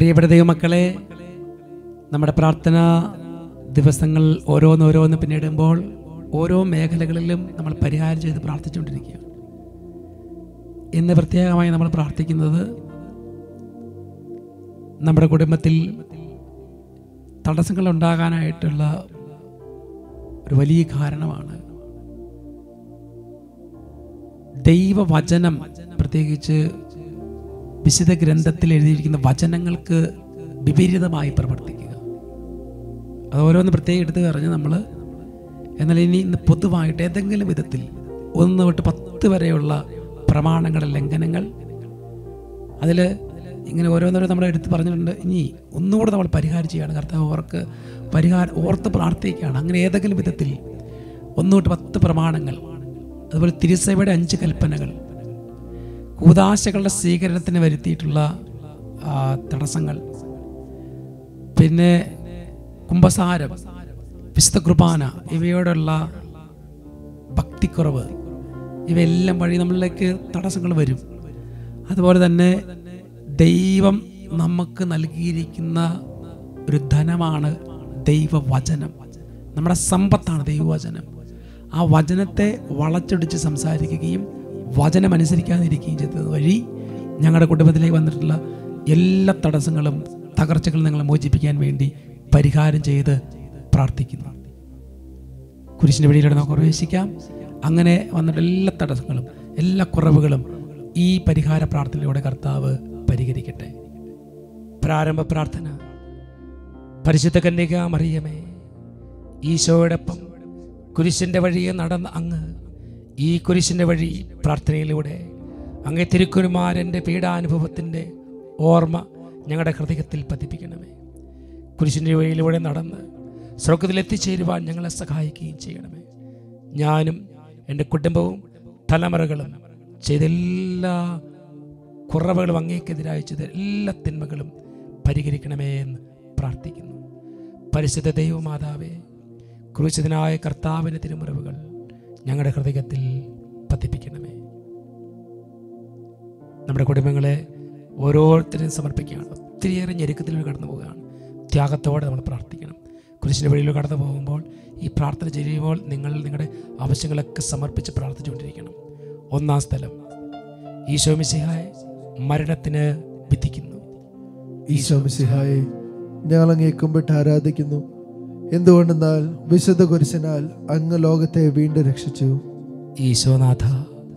പ്രിയപ്പെട്ട ദൈവമക്കളെ നമ്മുടെ പ്രാർത്ഥന ദിവസങ്ങൾ ഓരോന്നോരോന്ന് പിന്നിടുമ്പോൾ ഓരോ മേഖലകളിലും നമ്മൾ പരിഹാരം ചെയ്ത് പ്രാർത്ഥിച്ചുകൊണ്ടിരിക്കുകയാണ് ഇന്ന് പ്രത്യേകമായി നമ്മൾ പ്രാർത്ഥിക്കുന്നത് നമ്മുടെ കുടുംബത്തിൽ തടസ്സങ്ങൾ ഉണ്ടാകാനായിട്ടുള്ള ഒരു വലിയ കാരണമാണ് ദൈവവചനം പ്രത്യേകിച്ച് വിശുദ്ധ ഗ്രന്ഥത്തിൽ എഴുതിയിരിക്കുന്ന വചനങ്ങൾക്ക് വിപരീതമായി പ്രവർത്തിക്കുക അത് ഓരോന്ന് പ്രത്യേകം എടുത്ത് പറഞ്ഞ് നമ്മൾ എന്നാൽ ഇനി ഇന്ന് പൊതുവായിട്ട് ഏതെങ്കിലും വിധത്തിൽ ഒന്ന് തൊട്ട് പത്ത് വരെയുള്ള പ്രമാണങ്ങളുടെ ലംഘനങ്ങൾ അതിൽ ഇങ്ങനെ ഓരോന്നോരോ നമ്മൾ എടുത്ത് പറഞ്ഞിട്ടുണ്ട് ഇനി ഒന്നുകൂടെ നമ്മൾ പരിഹാരം ചെയ്യുകയാണ് കർത്താവ് അവർക്ക് പരിഹാരം ഓർത്ത് പ്രാർത്ഥിക്കുകയാണ് അങ്ങനെ ഏതെങ്കിലും വിധത്തിൽ ഒന്ന് തൊട്ട് പത്ത് പ്രമാണങ്ങൾ അതുപോലെ തിരുസഭയുടെ അഞ്ച് കൽപ്പനകൾ കൂതാശകളുടെ സ്വീകരണത്തിന് വരുത്തിയിട്ടുള്ള ആ, തടസ്സങ്ങൾ പിന്നെ കുംഭസാരം വിശുദ്ധ കുർബാന ഇവയോടുള്ള ഭക്തിക്കുറവ് ഇവയെല്ലാം വഴി നമ്മളിലേക്ക് തടസ്സങ്ങൾ വരും അതുപോലെ തന്നെ ദൈവം നമുക്ക് നൽകിയിരിക്കുന്ന ഒരു ധനമാണ് ദൈവവചനം നമ്മുടെ സമ്പത്താണ് ദൈവവചനം ആ വചനത്തെ വളച്ചൊടിച്ച് സംസാരിക്കുകയും വചനം അനുസരിക്കാതിരിക്കുകയും ചെയ്തത് വഴി ഞങ്ങളുടെ കുടുംബത്തിലേക്ക് വന്നിട്ടുള്ള എല്ലാ തടസ്സങ്ങളും തകർച്ചകളും നിങ്ങളെ മോചിപ്പിക്കാൻ വേണ്ടി പരിഹാരം ചെയ്ത് പ്രാർത്ഥിക്കുന്നു കുരിശിൻ്റെ വഴിയിലൂടെ നമുക്ക് പ്രവേശിക്കാം അങ്ങനെ വന്നിട്ട് എല്ലാ തടസ്സങ്ങളും എല്ലാ കുറവുകളും ഈ പരിഹാര പ്രാർത്ഥനയിലൂടെ കർത്താവ് പരിഹരിക്കട്ടെ പ്രാരംഭ പ്രാർത്ഥന പരിശുദ്ധ കന്യക മറിയമേ ഈശോയോടൊപ്പം കുരിശിൻ്റെ വഴിയെ നടന്ന അങ്ങ് ഈ കുരിശിൻ്റെ വഴി പ്രാർത്ഥനയിലൂടെ അങ്ങേ തിരുക്കുരുമാരൻ്റെ പീഡാനുഭവത്തിൻ്റെ ഓർമ്മ ഞങ്ങളുടെ ഹൃദയത്തിൽ പതിപ്പിക്കണമേ കുരിശിൻ്റെ വഴിയിലൂടെ നടന്ന് സ്വർഗത്തിലെത്തിച്ചേരുവാൻ ഞങ്ങളെ സഹായിക്കുകയും ചെയ്യണമേ ഞാനും എൻ്റെ കുടുംബവും തലമുറകളും ചെയ്ത എല്ലാ കുറവുകളും അങ്ങേക്കെതിരായി ചെയ്ത എല്ലാ തിന്മകളും പരിഹരിക്കണമേ എന്ന് പ്രാർത്ഥിക്കുന്നു പരിശുദ്ധ ദൈവമാതാവേ ക്രൂശിതനായ കർത്താവിൻ്റെ തിരുമുറവുകൾ ഞങ്ങളുടെ ഹൃദയത്തിൽ പതിപ്പിക്കണമേ നമ്മുടെ കുടുംബങ്ങളെ ഓരോരുത്തരും സമർപ്പിക്കുകയാണ് ഒത്തിരിയേറെ ഞെരുക്കത്തിലൂടെ കടന്നു പോവുകയാണ് ത്യാഗത്തോടെ നമ്മൾ പ്രാർത്ഥിക്കണം കുരിശിൻ്റെ വഴിയിലൂടെ കടന്നു പോകുമ്പോൾ ഈ പ്രാർത്ഥന ചെയ്യുമ്പോൾ നിങ്ങൾ നിങ്ങളുടെ ആവശ്യങ്ങളൊക്കെ സമർപ്പിച്ച് പ്രാർത്ഥിച്ചുകൊണ്ടിരിക്കണം ഒന്നാം സ്ഥലം ഈശോ മിശിഹായെ മരണത്തിന് വിധിക്കുന്നു ഈശോ മിശിഹായെ ഞങ്ങൾ അങ്ങേ കുമ്പിട്ട് ആരാധിക്കുന്നു എന്തുകൊണ്ടെന്നാൽ വിശുദ്ധ കുരിശനാൽ അങ്ങ് ലോകത്തെ വീണ്ടും രക്ഷിച്ചു ഈശോനാഥ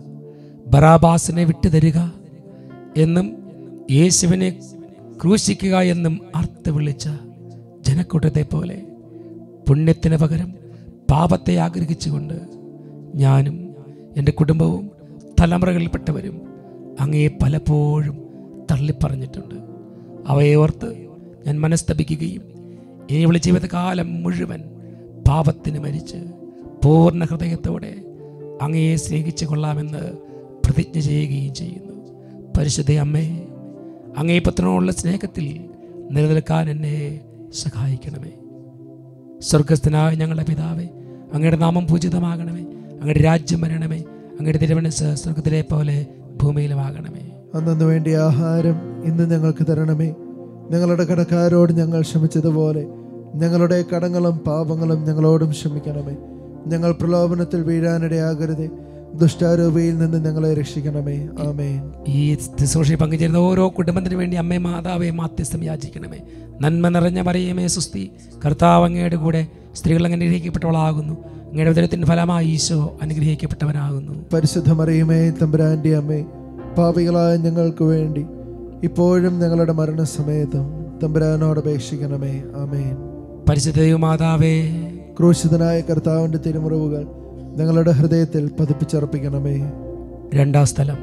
ബറാബാസിനെ വിട്ടുതരിക എന്നും യേശുവിനെ ക്രൂശിക്കുക എന്നും അർത്ഥ വിളിച്ച ജനക്കൂട്ടത്തെ പോലെ പുണ്യത്തിന് പകരം പാപത്തെ ആഗ്രഹിച്ചുകൊണ്ട് ഞാനും എൻ്റെ കുടുംബവും തലമുറകളിൽപ്പെട്ടവരും അങ്ങയെ പലപ്പോഴും തള്ളിപ്പറഞ്ഞിട്ടുണ്ട് അവയെ ഓർത്ത് ഞാൻ മനസ്തപിക്കുകയും ഇനിയുള്ള ജീവിതകാലം മുഴുവൻ പാപത്തിന് മരിച്ച് പൂർണ്ണ ഹൃദയത്തോടെ അങ്ങയെ സ്നേഹിച്ചു കൊള്ളാമെന്ന് പ്രതിജ്ഞ ചെയ്യുകയും ചെയ്യുന്നു പരിശുദ്ധ അമ്മേ അങ്ങേ പത്രനോടുള്ള സ്നേഹത്തിൽ നിലനിൽക്കാൻ എന്നെ സഹായിക്കണമേ സ്വർഗസ്ഥനായ ഞങ്ങളുടെ പിതാവേ അങ്ങയുടെ നാമം പൂജിതമാകണമേ അങ്ങയുടെ രാജ്യം വരണമേ അങ്ങയുടെ തിരുവനസ് സ്വർഗത്തിലെ പോലെ ഭൂമിയിലുമാകണമേ അന്നു വേണ്ടി ആഹാരം ഇന്ന് ഞങ്ങൾക്ക് തരണമേ ഞങ്ങളുടെ കടക്കാരോട് ഞങ്ങൾ ക്ഷമിച്ചതുപോലെ ഞങ്ങളുടെ കടങ്ങളും പാപങ്ങളും ഞങ്ങളോടും ക്ഷമിക്കണമേ ഞങ്ങൾ പ്രലോഭനത്തിൽ വീഴാനിടയാകരുതേ ദുഷ്ടാരൂപിയിൽ നിന്ന് ഞങ്ങളെ രക്ഷിക്കണമേ ആമേൻ ഈ ശുശ്രൂഷയിൽ പങ്കുചേരുന്ന ഓരോ കുടുംബത്തിന് വേണ്ടി അമ്മേ മാതാവേ മാധ്യസ്ഥം യാചിക്കണമേ നന്മ നിറഞ്ഞ മറിയമേ സുസ്തി കർത്താവ് അങ്ങയുടെ കൂടെ സ്ത്രീകൾ അങ്ങ് അനുഗ്രഹിക്കപ്പെട്ടവളാകുന്നു അങ്ങയുടെ ഉദരത്തിൻ്റെ ഫലമായി ഈശോ അനുഗ്രഹിക്കപ്പെട്ടവനാകുന്നു പരിശുദ്ധ മറിയമേ തമ്പുരാന്റെ അമ്മേ പാപികളായ ഞങ്ങൾക്ക് വേണ്ടി ഇപ്പോഴും ഞങ്ങളുടെ മരണസമയത്തും തമ്പുരാനോട് അപേക്ഷിക്കണമേ ആമേൻ പരിശുദ്ധ മാതാവേ ക്രൂശിതനായ കർത്താവിന്റെ തിരുമുറിവുകൾ ഞങ്ങളുടെ ഹൃദയത്തിൽ പതിപ്പിച്ചർപ്പിക്കണമേ രണ്ടാം സ്ഥലം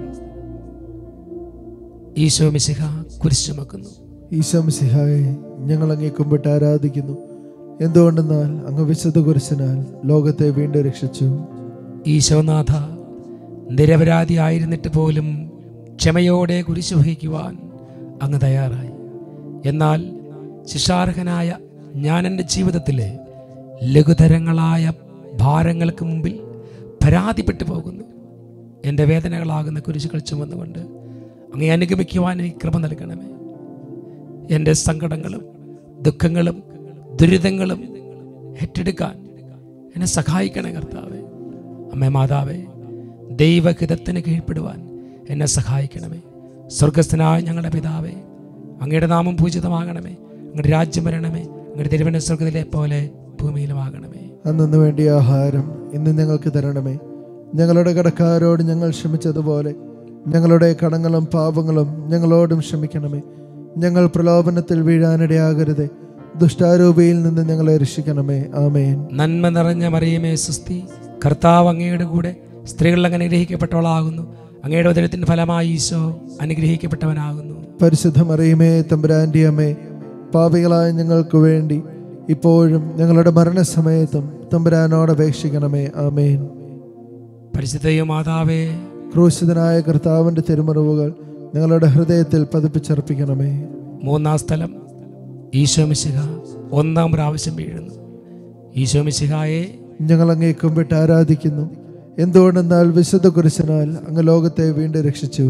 ഈശോ മിശിഹ കുരിശ് ചുമക്കുന്നു ഈശോ മിശിഹായെ ഞങ്ങൾ അങ്ങേ കുമ്പിട്ട് ആരാധിക്കുന്നു എന്തുകൊണ്ടെന്നാൽ അങ്ങ് വിശുദ്ധ കുരിശനാൽ ലോകത്തെ വീണ്ടും രക്ഷിച്ചു ഈശോനാഥ നിരപരാധി ആയിരുന്നിട്ട് പോലും ക്ഷമയോടെ കുരിശ് വഹിക്കുവാൻ അങ്ങ് തയ്യാറായി എന്നാൽ ശിക്ഷാർഹനായ ഞാൻ എൻ്റെ ജീവിതത്തിലെ ലഘുതരങ്ങളായ ഭാരങ്ങൾക്ക് മുമ്പിൽ പരാതിപ്പെട്ടു പോകുന്നു എൻ്റെ വേദനകളാകുന്ന കുരിശുകൾ ചുമന്നുകൊണ്ട് അങ്ങേ അനുഗമിക്കുവാൻ എനിക്ക് കൃപ നൽകണമേ എൻ്റെ സങ്കടങ്ങളും ദുഃഖങ്ങളും ദുരിതങ്ങളും ഏറ്റെടുക്കാൻ എന്നെ സഹായിക്കണേ കർത്താവേ അമ്മേ മാതാവേ ദൈവഹിതത്തിന് കീഴ്പ്പെടുവാൻ എന്നെ സഹായിക്കണമേ സ്വർഗസ്ഥനായ ഞങ്ങളുടെ പിതാവേ അങ്ങയുടെ നാമം പൂജിതമാകണമേ അങ്ങയുടെ രാജ്യം വരണമേ അങ്ങയുടെ തിരുവന സ്വർഗത്തിലെ പോലെ ഭൂമിയിലുമാകണമേ അന്നു വേണ്ടിയ ആഹാരം ഇന്ന് ഞങ്ങൾക്ക് തരണമേ ഞങ്ങളുടെ കടക്കാരോട് ഞങ്ങൾ ക്ഷമിച്ചതുപോലെ ഞങ്ങളുടെ കടങ്ങളും പാപങ്ങളും ഞങ്ങളോടും ക്ഷമിക്കണമേ ഞങ്ങൾ പ്രലോഭനത്തിൽ വീഴാനിടയാകരുതേ ദുഷ്ടാരൂപിയിൽ നിന്ന് ഞങ്ങളെ രക്ഷിക്കണമേ ആമേൻ നന്മ നിറഞ്ഞ മറിയമേ സുസ്തി കർത്താവ് അങ്ങയുടെ കൂടെ സ്ത്രീകൾ അങ്ങ് അനുഗ്രഹിക്കപ്പെട്ടവളാകുന്നു അങ്ങയുടെ ഉദരത്തിൻ്റെ ഫലമായി ഈശോ അനുഗ്രഹിക്കപ്പെട്ടവനാകുന്നു പരിശുദ്ധ മറിയമേ തമ്പുരാൻ്റെ അമ്മേ പാപികളായ ഞങ്ങൾക്ക് വേണ്ടി ഇപ്പോഴും ഞങ്ങളുടെ മരണസമയത്തും തമ്പുരാനോട് അപേക്ഷിക്കണമേ ആമേൻ പരിശുദ്ധയോ മാതാവേ ക്രൂശിതനായ കർത്താവിൻ്റെ തിരുമറിവുകൾ ഞങ്ങളുടെ ഹൃദയത്തിൽ പതിപ്പിച്ചർപ്പിക്കണമേ മൂന്നാം സ്ഥലം ഈശോ മിശിഹ ഒന്നാം പ്രാവശ്യം വീഴുന്നു ഈശോ മിശിഹായെ ഞങ്ങൾ അങ്ങേ കുമ്പിട്ട് ആരാധിക്കുന്നു എന്തുകൊണ്ടെന്നാൽ വിശുദ്ധ കുരിശനാൽ അങ്ങ് ലോകത്തെ വീണ്ടും രക്ഷിച്ചു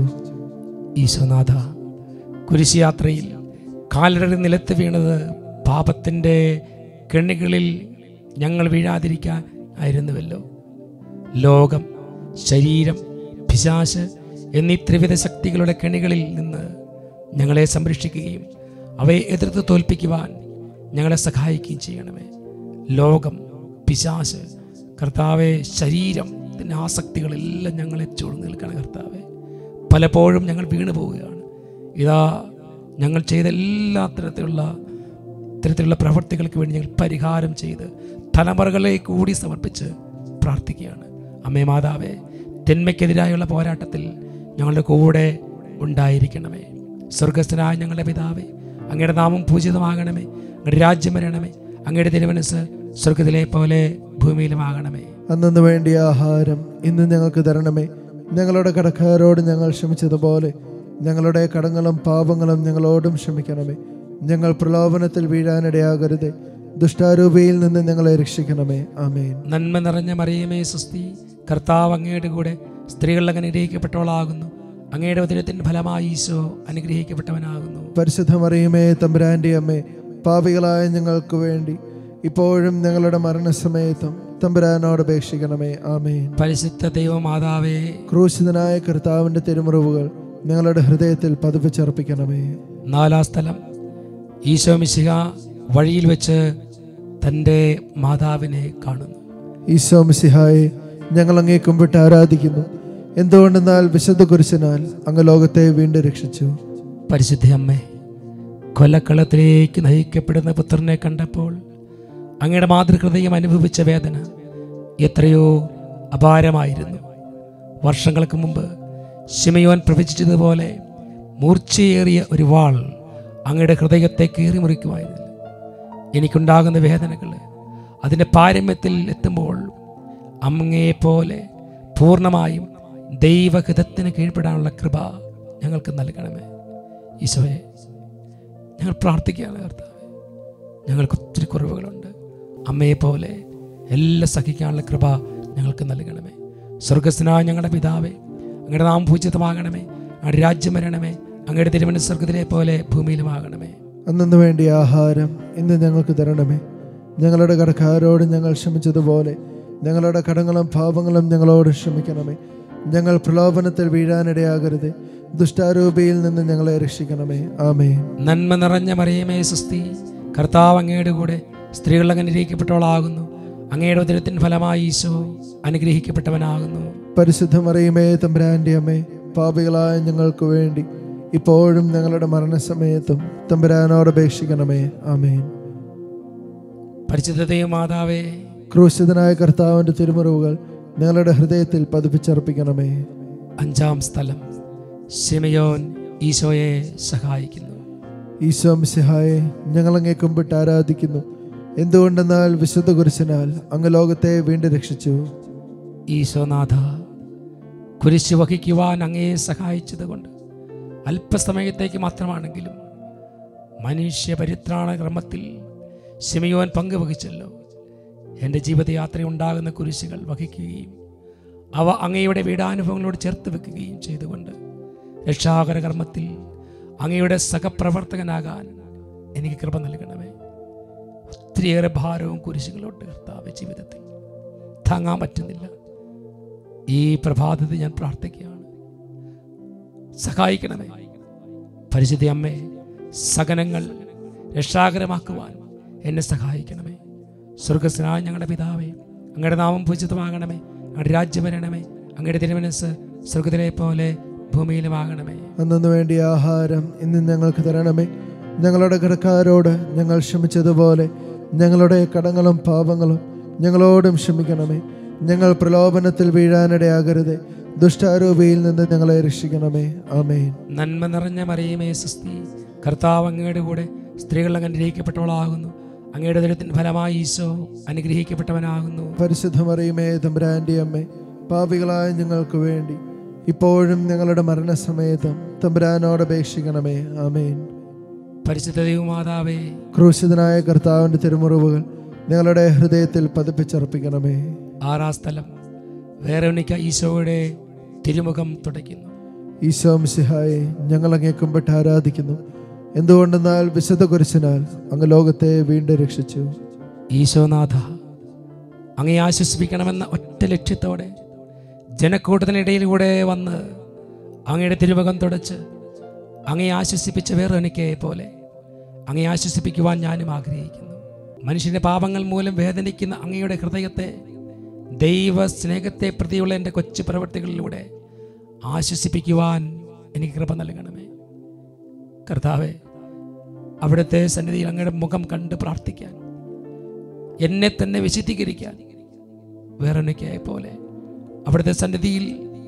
ഈശോനാഥ കുരിശ് യാത്രയിൽ കാലടി നിലത്ത് വീണത് പാപത്തിൻ്റെ കെണികളിൽ ഞങ്ങൾ വീഴാതിരിക്കാൻ ആയിരുന്നുവല്ലോ ലോകം ശരീരം പിശാശ് എന്നീ ത്രിവിധ ശക്തികളുടെ കെണികളിൽ നിന്ന് ഞങ്ങളെ സംരക്ഷിക്കുകയും അവയെ എതിർത്ത് തോൽപ്പിക്കുവാൻ ഞങ്ങളെ സഹായിക്കുകയും ചെയ്യണമേ ലോകം പിശാശ് കർത്താവെ ശരീരം ഇതിൻ്റെ ആസക്തികളെല്ലാം ഞങ്ങളെ ചൂഴ്ന്നു നിൽക്കണം കർത്താവെ പലപ്പോഴും ഞങ്ങൾ വീണു പോവുകയാണ് ഇതാ ഞങ്ങൾ ചെയ്ത എല്ലാ തരത്തിലുള്ള ഇത്തരത്തിലുള്ള പ്രവൃത്തികൾക്ക് വേണ്ടി ഞങ്ങൾ പരിഹാരം ചെയ്ത് തലമുറകളെ കൂടി സമർപ്പിച്ച് പ്രാർത്ഥിക്കുകയാണ് അമ്മേ മാതാവേ തിന്മയ്ക്കെതിരായുള്ള പോരാട്ടത്തിൽ ഞങ്ങളുടെ കൂടെ ഉണ്ടായിരിക്കണമേ സ്വർഗസ്ഥനായ ഞങ്ങളുടെ പിതാവേ അങ്ങയുടെ നാമം പൂജിതമാകണമേ അങ്ങയുടെ രാജ്യം വരണമേ അങ്ങയുടെ തിരുമനസ് സ്വർഗത്തിലെ പോലെ ഭൂമിയിലുമാകണമേ അന്നു വേണ്ടിയ ആഹാരം ഇന്ന് ഞങ്ങൾക്ക് തരണമേ ഞങ്ങളുടെ കടക്കാരോട് ഞങ്ങൾ ക്ഷമിച്ചതുപോലെ ഞങ്ങളുടെ കടങ്ങളും പാപങ്ങളും ഞങ്ങളോടും ക്ഷമിക്കണമേ ഞങ്ങൾ പ്രലോഭനത്തിൽ വീഴാനിടയാകരുതേ ദുഷ്ടാരൂപിയിൽ നിന്ന് ഞങ്ങളെ രക്ഷിക്കണമേ ആമേൻ നന്മ നിറഞ്ഞ മറിയമേ സുസ്തി കർത്താവ് അങ്ങയുടെ കൂടെ സ്ത്രീകൾ അങ്ങ് അനുഗ്രഹിക്കപ്പെട്ടവളാകുന്നു അങ്ങയുടെ ഉദരത്തിൻ്റെ ഫലമായി ഈശോ അനുഗ്രഹിക്കപ്പെട്ടവനാകുന്നു പരിശുദ്ധ മറിയമേ തമ്പുരാൻ്റെ അമ്മേ പാപികളായ ഞങ്ങൾക്ക് വേണ്ടി ഇപ്പോഴും ഞങ്ങളുടെ മരണസമയത്തും തമ്പുരാനോട് അപേക്ഷിക്കണമേ ആമേൻ പരിശുദ്ധ ദൈവമാതാവേ ക്രൂശിതനായ കർത്താവിൻ്റെ തിരുമുറിവുകൾ ഞങ്ങളുടെ ഹൃദയത്തിൽ പതിപ്പിച്ചർപ്പിക്കണമേ നാലാം സ്ഥലം ഈശോ മിശിഹ വഴിയിൽ വെച്ച് തൻ്റെ മാതാവിനെ കാണുന്നു ഈശോ മിസിഹായെ ഞങ്ങൾ അങ്ങേ കുമ്പിട്ട് ആരാധിക്കുന്നു എന്തുകൊണ്ടെന്നാൽ വിശുദ്ധ കുരിശനാൽ അങ്ങ് ലോകത്തെ വീണ്ടും രക്ഷിച്ചു പരിശുദ്ധ അമ്മേ കൊലക്കളത്തിലേക്ക് നയിക്കപ്പെടുന്ന പുത്രനെ കണ്ടപ്പോൾ അങ്ങയുടെ മാതൃഹൃദയം അനുഭവിച്ച വേദന എത്രയോ അപാരമായിരുന്നു വർഷങ്ങൾക്ക് മുമ്പ് ശിമയോൻ പ്രവചിച്ചതുപോലെ മൂർച്ചയേറിയ ഒരു വാൾ അങ്ങയുടെ ഹൃദയത്തെ കീറി മുറിക്കുമായിരുന്നു എനിക്കുണ്ടാകുന്ന വേദനകൾ അതിൻ്റെ പാരമ്യത്തിൽ എത്തുമ്പോൾ അങ്ങയെപ്പോലെ പൂർണ്ണമായും ദൈവഹിതത്തിന് കീഴ്പ്പെടാനുള്ള കൃപ ഞങ്ങൾക്ക് നൽകണമേ ഈശോയെ ഞങ്ങൾ പ്രാർത്ഥിക്കുകയാണ് കർത്താവ് ഞങ്ങൾക്ക് ഒത്തിരി കുറവുകളുണ്ട് അമ്മയെപ്പോലെ എല്ലാം സഹിക്കാനുള്ള കൃപ ഞങ്ങൾക്ക് നൽകണമേ സ്വർഗസ്നായ ഞങ്ങളുടെ പിതാവേ അങ്ങയുടെ നാം പൂജിതമാകണമേ അങ്ങയുടെ രാജ്യം വരണമേ അങ്ങയുടെ തിരുവന സ്വർഗത്തിലെ പോലെ ഭൂമിയിലുമാകണമേ അന്നു വേണ്ടിയ ആഹാരം ഇന്ന് ഞങ്ങൾക്ക് തരണമേ ഞങ്ങളുടെ കടക്കാരോട് ഞങ്ങൾ ക്ഷമിച്ചതുപോലെ ഞങ്ങളുടെ കടങ്ങളും പാപങ്ങളും ഞങ്ങളോട് ക്ഷമിക്കണമേ ഞങ്ങൾ പ്രലോഭനത്തിൽ വീഴാനിടയാകരുത് ദുഷ്ടാരൂപിയിൽ നിന്ന് ഞങ്ങളെ രക്ഷിക്കണമേ ആമേൻ നന്മ നിറഞ്ഞ മറിയമേ സുസ്തി കർത്താവ് അങ്ങയുടെ കൂടെ സ്ത്രീകൾ അങ്ങ് അനുഗ്രഹിക്കപ്പെട്ടവളാകുന്നു അങ്ങയുടെ ഉദരത്തിൻ ഫലമായി ഈശോ അനുഗ്രഹിക്കപ്പെട്ടവനാകുന്നു പരിശുദ്ധ മറിയമേ തമ്പുരാൻ്റെ അമ്മേ പാപികളായ ഞങ്ങൾക്ക് വേണ്ടി ഇപ്പോഴും ഞങ്ങളുടെ മരണസമയത്തും തമ്പുരാനോട് അപേക്ഷിക്കണമേ ആമേൻ പരിശുദ്ധതയും മാതാവേ ക്രൂശിതനായ കർത്താവിൻ്റെ തിരുമുറിവുകൾ ഞങ്ങളുടെ ഹൃദയത്തിൽ പതിപ്പിച്ചർപ്പിക്കണമേ അഞ്ചാം സ്ഥലം ശിമയോൻ ഈശോയെ സഹായിക്കുന്നു ഈശോ മിശിഹായെ ഞങ്ങൾ അങ്ങേ കുമ്പിട്ട് ആരാധിക്കുന്നു എന്തുകൊണ്ടെന്നാൽ വിശുദ്ധ കുരിശനാൽ അങ്ങ് ലോകത്തെ വീണ്ടും രക്ഷിച്ചു ഈശോനാഥ കുരിശ് വഹിക്കുവാൻ അങ്ങയെ സഹായിച്ചതുകൊണ്ട് അല്പസമയത്തേക്ക് മാത്രമാണെങ്കിലും മനുഷ്യ പരിത്രാണ ക്രമത്തിൽ ശിമയോൻ പങ്കുവഹിച്ചല്ലോ എൻ്റെ ജീവിതയാത്ര ഉണ്ടാകുന്ന കുരിശുകൾ വഹിക്കുകയും അവ അങ്ങയുടെ വീടാനുഭവങ്ങളോട് ചേർത്ത് വെക്കുകയും ചെയ്തുകൊണ്ട് രക്ഷാകര കർമ്മത്തിൽ അങ്ങയുടെ സഹപ്രവർത്തകനാകാൻ എനിക്ക് കൃപ നൽകണമേ ഒത്തിരിയേറെ ഭാരവും കുരിശുകളുണ്ട് കർത്താവ് ജീവിതത്തിൽ താങ്ങാൻ പറ്റുന്നില്ല ഈ പ്രഭാതത്തിൽ ഞാൻ പ്രാർത്ഥിക്കുകയാണ് സഹായിക്കണമേ പരിശുദ്ധി അമ്മേ സകനങ്ങൾ രക്ഷാകരമാക്കുവാൻ എന്നെ സഹായിക്കണമേ സ്വർഗസ്നായ ഞങ്ങളുടെ പിതാവേ അങ്ങയുടെ നാമം പൂജിതമാകണമേ അങ്ങയുടെ രാജ്യം വരണമേ അങ്ങയുടെ തിരുമനസ് സ്വർഗത്തിലെ പോലെ ഭൂമിയിലുമാകണമേ അന്നു വേണ്ടിയ ആഹാരം ഇന്ന് ഞങ്ങൾക്ക് തരണമേ ഞങ്ങളുടെ കടക്കാരോട് ഞങ്ങൾ ക്ഷമിച്ചതുപോലെ ഞങ്ങളുടെ കടങ്ങളും പാപങ്ങളും ഞങ്ങളോടും ക്ഷമിക്കണമേ ഞങ്ങൾ പ്രലോഭനത്തിൽ വീഴാനിടയാകരുത് ദുഷ്ടാരൂപിയിൽ നിന്ന് ഞങ്ങളെ രക്ഷിക്കണമേ ആമേൻ നന്മ നിറഞ്ഞ മറിയമേ സുസ്തി കർത്താവ് അങ്ങയുടെ കൂടെ സ്ത്രീകൾ അങ്ങ് അനുഗ്രഹിക്കപ്പെട്ടവളാകുന്നു അങ്ങയുടെ ദുരിതത്തിൻ്റെ ഫലമായി ഈശോ അനുഗ്രഹിക്കപ്പെട്ടവനാകുന്നു പരിശുദ്ധമറിയുമേ തമ്പുരാൻ്റെ അമ്മേ പാപികളായ ഞങ്ങൾക്ക് വേണ്ടി ഇപ്പോഴും ഞങ്ങളുടെ മരണസമയത്തും തമ്പുരാനോട് അപേക്ഷിക്കണമേ ആമേൻ പരിശുദ്ധ ദൈവമാതാവേ ക്രൂശിതനായ കർത്താവിൻ്റെ തിരുമുറിവുകൾ ഞങ്ങളുടെ ഹൃദയത്തിൽ പതിപ്പിച്ചർപ്പിക്കണമേ ആറാം സ്ഥലം വേറെ ഉണ്ണിക്ക ഈശോയുടെ തിരുമുഖം തുടയ്ക്കുന്നു ഈശോ മിശിഹായെ ഞങ്ങൾ അങ്ങേ കുമ്പിട്ട് ആരാധിക്കുന്നു എന്തുകൊണ്ടെന്നാൽ വിശുദ്ധ കുരിശിനാൽ അങ്ങ് ലോകത്തെ വീണ്ടും രക്ഷിച്ചു ഈശോനാഥ അങ്ങേ ആശ്വസിപ്പിക്കണമെന്ന ഒറ്റ ലക്ഷ്യത്തോടെ ജനക്കൂട്ടത്തിനിടയിലൂടെ വന്ന് അങ്ങയുടെ തിരുമുഖം തുടച്ച് അങ്ങേ ആശ്വസിപ്പിച്ച വേറെ എനിക്ക് പോലെ അങ്ങേ ആശ്വസിപ്പിക്കുവാൻ ഞാനും ആഗ്രഹിക്കുന്നു മനുഷ്യന്റെ പാപങ്ങൾ മൂലം വേദനിക്കുന്ന അങ്ങയുടെ ഹൃദയത്തെ ദൈവ സ്നേഹത്തെ പ്രതിയുള്ള എൻ്റെ കൊച്ചു പ്രവൃത്തികളിലൂടെ ആശ്വസിപ്പിക്കുവാൻ എനിക്ക് കൃപ നൽകണമേ കർത്താവെ അവിടുത്തെ സന്നിധിയിൽ അങ്ങയുടെ മുഖം കണ്ട് പ്രാർത്ഥിക്കാൻ എന്നെ തന്നെ വിശുദ്ധീകരിക്കാൻ വേറൊന്നിക്കായ പോലെ അവിടുത്തെ സന്നിധിയിൽ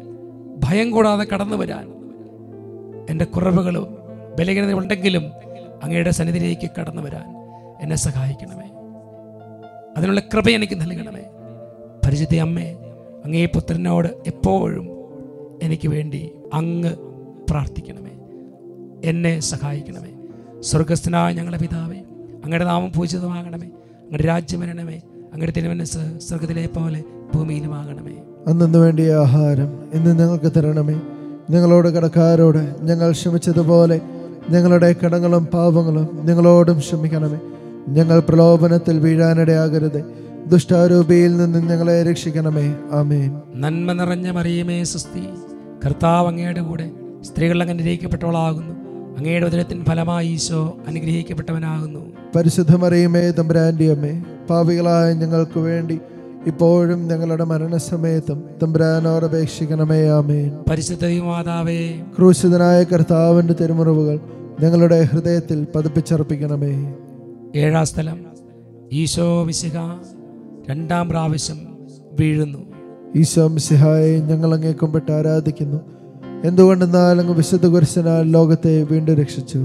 ഭയം കൂടാതെ കടന്നു വരാൻ എൻ്റെ കുറവുകളും ബലഹീനത ഉണ്ടെങ്കിലും അങ്ങയുടെ സന്നിധിയിലേക്ക് കടന്നു വരാൻ എന്നെ സഹായിക്കണമേ അതിനുള്ള കൃപ എനിക്ക് നൽകണമേ പരിചിത അമ്മേ അങ്ങേ പുത്രനോട് എപ്പോഴും എനിക്ക് വേണ്ടി അങ്ങ് പ്രാർത്ഥിക്കണമേ എന്നെ സഹായിക്കണമേ സ്വർഗസ്ഥനായ ഞങ്ങളുടെ പിതാവേ അങ്ങയുടെ നാമം പൂജിതമാകണമേ അങ്ങയുടെ രാജ്യം വരണമേ അങ്ങയുടെ തിരുമനസ് സ്വർഗത്തിലെ പോലെ ഭൂമിയിലുമാകണമേ അന്നു വേണ്ടിയ ആഹാരം ഇന്ന് ഞങ്ങൾക്ക് തരണമേ ഞങ്ങളോട് കടക്കാരോട് ഞങ്ങൾ ക്ഷമിച്ചതുപോലെ ഞങ്ങളുടെ കടങ്ങളും പാപങ്ങളും ഞങ്ങളോടും ക്ഷമിക്കണമേ ഞങ്ങൾ പ്രലോഭനത്തിൽ വീഴാനിടയാകരുത് ദുഷ്ടാരൂപിയിൽ നിന്ന് ഞങ്ങളെ രക്ഷിക്കണമേ ആമേൻ നന്മ നിറഞ്ഞ മറിയമേ സുസ്തി കർത്താവ് അങ്ങയുടെ കൂടെ സ്ത്രീകൾ അങ്ങ് അനുഗ്രഹിക്കപ്പെട്ടവളാകുന്നു അങ്ങയുടെ ഉദരത്തിൻ ഫലമായി ഈശോ അനുഗ്രഹിക്കപ്പെട്ടവനാകുന്നു പരിശുദ്ധമറിയുമേ തമ്പുരാൻ്റെ അമ്മേ പാപികളായ ഞങ്ങൾക്ക് വേണ്ടി ഇപ്പോഴും ഞങ്ങളുടെ മരണസമയത്തും തമ്പുരാനോട് അപേക്ഷിക്കണമേ ആമേൻ പരിശുദ്ധ മാതാവേ ക്രൂശിതനായ കർത്താവിൻ്റെ തിരുമുറിവുകൾ ഞങ്ങളുടെ ഹൃദയത്തിൽ പതിപ്പിച്ചർപ്പിക്കണമേ ഏഴാം സ്ഥലം ഈശോ വിശിക രണ്ടാം പ്രാവശ്യം വീഴുന്നു ഈശോ മിശിഹായെ ഞങ്ങൾ അങ്ങേ കുമ്പിട്ട് ആരാധിക്കുന്നു എന്തുകൊണ്ടെന്നാൽ അങ്ങ് വിശുദ്ധ കുരിശനാൽ ലോകത്തെ വീണ്ടും രക്ഷിച്ചു